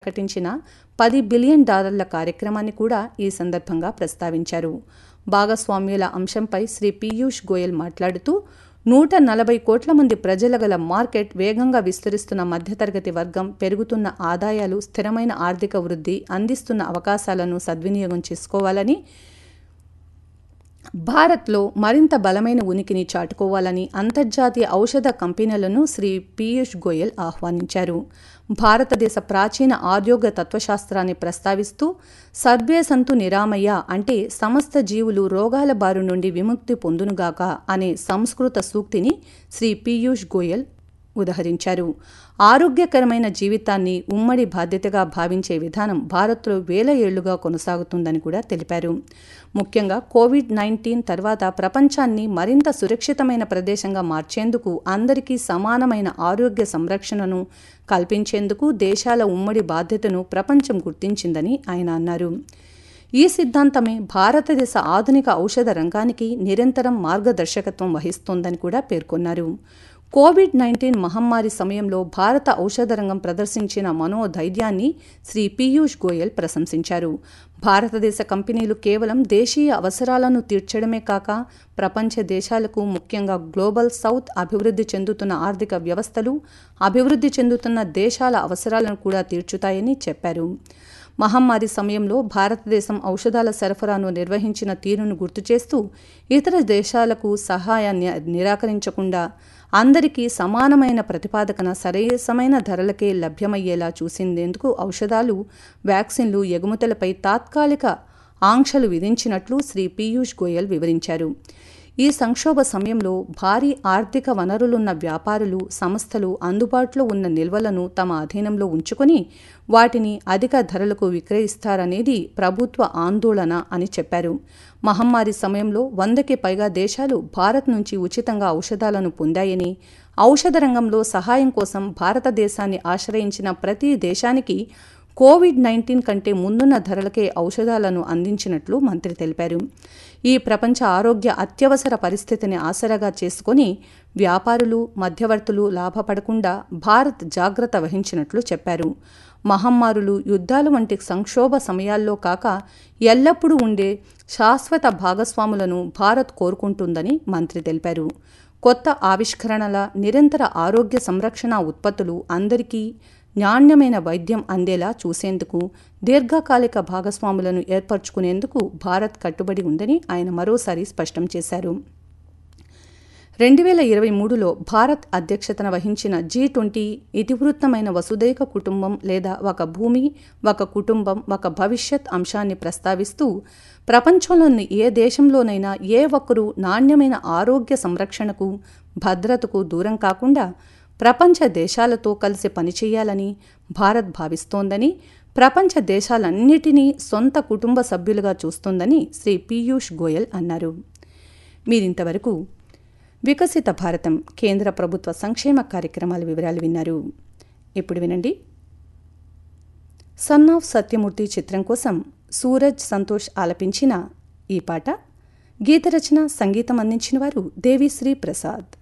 ప్రకటించిన పది బిలియన్ డాలర్ల కార్యక్రమాన్ని కూడా ఈ సందర్భంగా ప్రస్తావించారు భాగస్వామ్యుల అంశంపై శ్రీ పీయూష్ గోయల్ మాట్లాడుతూ నూట నలభై కోట్ల మంది ప్రజల గల మార్కెట్ వేగంగా విస్తరిస్తున్న మధ్యతరగతి వర్గం పెరుగుతున్న ఆదాయాలు స్థిరమైన ఆర్థిక వృద్ధి అందిస్తున్న అవకాశాలను సద్వినియోగం చేసుకోవాలని భారత్లో మరింత బలమైన ఉనికిని చాటుకోవాలని అంతర్జాతీయ ఔషధ కంపెనీలను శ్రీ పీయూష్ గోయల్ ఆహ్వానించారు భారతదేశ ప్రాచీన ఆరోగ్య తత్వశాస్త్రాన్ని ప్రస్తావిస్తూ సర్వే సంతు నిరామయ్య అంటే సమస్త జీవులు రోగాల బారి నుండి విముక్తి పొందునుగాక అనే సంస్కృత సూక్తిని శ్రీ పీయూష్ గోయల్ ఉదహరించారు ఆరోగ్యకరమైన జీవితాన్ని ఉమ్మడి బాధ్యతగా భావించే విధానం భారత్లో వేల ఏళ్లుగా కొనసాగుతుందని కూడా తెలిపారు ముఖ్యంగా కోవిడ్ నైన్టీన్ తర్వాత ప్రపంచాన్ని మరింత సురక్షితమైన ప్రదేశంగా మార్చేందుకు అందరికీ సమానమైన ఆరోగ్య సంరక్షణను కల్పించేందుకు దేశాల ఉమ్మడి బాధ్యతను ప్రపంచం గుర్తించిందని ఆయన అన్నారు ఈ సిద్ధాంతమే భారతదేశ ఆధునిక ఔషధ రంగానికి నిరంతరం మార్గదర్శకత్వం వహిస్తోందని కూడా పేర్కొన్నారు కోవిడ్ నైన్టీన్ మహమ్మారి సమయంలో భారత ఔషధ రంగం ప్రదర్శించిన మనోధైర్యాన్ని శ్రీ పీయూష్ గోయల్ ప్రశంసించారు భారతదేశ కంపెనీలు కేవలం దేశీయ అవసరాలను తీర్చడమే కాక ప్రపంచ దేశాలకు ముఖ్యంగా గ్లోబల్ సౌత్ అభివృద్ధి చెందుతున్న ఆర్థిక వ్యవస్థలు అభివృద్ధి చెందుతున్న దేశాల అవసరాలను కూడా తీర్చుతాయని చెప్పారు మహమ్మారి సమయంలో భారతదేశం ఔషధాల సరఫరాను నిర్వహించిన తీరును గుర్తు చేస్తూ ఇతర దేశాలకు సహాయాన్ని నిరాకరించకుండా అందరికీ సమానమైన ప్రతిపాదకన సరైసమైన ధరలకే లభ్యమయ్యేలా చూసిందేందుకు ఔషధాలు వ్యాక్సిన్లు ఎగుమతులపై తాత్కాలిక ఆంక్షలు విధించినట్లు శ్రీ పీయూష్ గోయల్ వివరించారు ఈ సంక్షోభ సమయంలో భారీ ఆర్థిక వనరులున్న వ్యాపారులు సంస్థలు అందుబాటులో ఉన్న నిల్వలను తమ అధీనంలో ఉంచుకొని వాటిని అధిక ధరలకు విక్రయిస్తారనేది ప్రభుత్వ ఆందోళన అని చెప్పారు మహమ్మారి సమయంలో వందకి పైగా దేశాలు భారత్ నుంచి ఉచితంగా ఔషధాలను పొందాయని ఔషధ రంగంలో సహాయం కోసం భారతదేశాన్ని ఆశ్రయించిన ప్రతి దేశానికి కోవిడ్ నైన్టీన్ కంటే ముందున్న ధరలకే ఔషధాలను అందించినట్లు మంత్రి తెలిపారు ఈ ప్రపంచ ఆరోగ్య అత్యవసర పరిస్థితిని ఆసరాగా చేసుకుని వ్యాపారులు మధ్యవర్తులు లాభపడకుండా భారత్ జాగ్రత్త వహించినట్లు చెప్పారు మహమ్మారులు యుద్ధాలు వంటి సంక్షోభ సమయాల్లో కాక ఎల్లప్పుడూ ఉండే శాశ్వత భాగస్వాములను భారత్ కోరుకుంటుందని మంత్రి తెలిపారు కొత్త ఆవిష్కరణల నిరంతర ఆరోగ్య సంరక్షణ ఉత్పత్తులు అందరికీ నాణ్యమైన వైద్యం అందేలా చూసేందుకు దీర్ఘకాలిక భాగస్వాములను ఏర్పరచుకునేందుకు భారత్ కట్టుబడి ఉందని ఆయన మరోసారి స్పష్టం చేశారు రెండు వేల ఇరవై మూడులో భారత్ అధ్యక్షతన వహించిన జీ ట్వంటీ ఇతివృత్తమైన వసుదైక కుటుంబం లేదా ఒక భూమి ఒక కుటుంబం ఒక భవిష్యత్ అంశాన్ని ప్రస్తావిస్తూ ప్రపంచంలోని ఏ దేశంలోనైనా ఏ ఒక్కరూ నాణ్యమైన ఆరోగ్య సంరక్షణకు భద్రతకు దూరం కాకుండా ప్రపంచ దేశాలతో కలిసి పనిచేయాలని భారత్ భావిస్తోందని ప్రపంచ దేశాలన్నిటినీ సొంత కుటుంబ సభ్యులుగా చూస్తోందని శ్రీ పీయూష్ గోయల్ అన్నారు మీరింతవరకు వికసిత భారతం కేంద్ర ప్రభుత్వ సంక్షేమ కార్యక్రమాల వివరాలు విన్నారు ఇప్పుడు వినండి సన్ ఆఫ్ సత్యమూర్తి చిత్రం కోసం సూరజ్ సంతోష్ ఆలపించిన ఈ పాట గీత రచన సంగీతం అందించిన వారు దేవిశ్రీ ప్రసాద్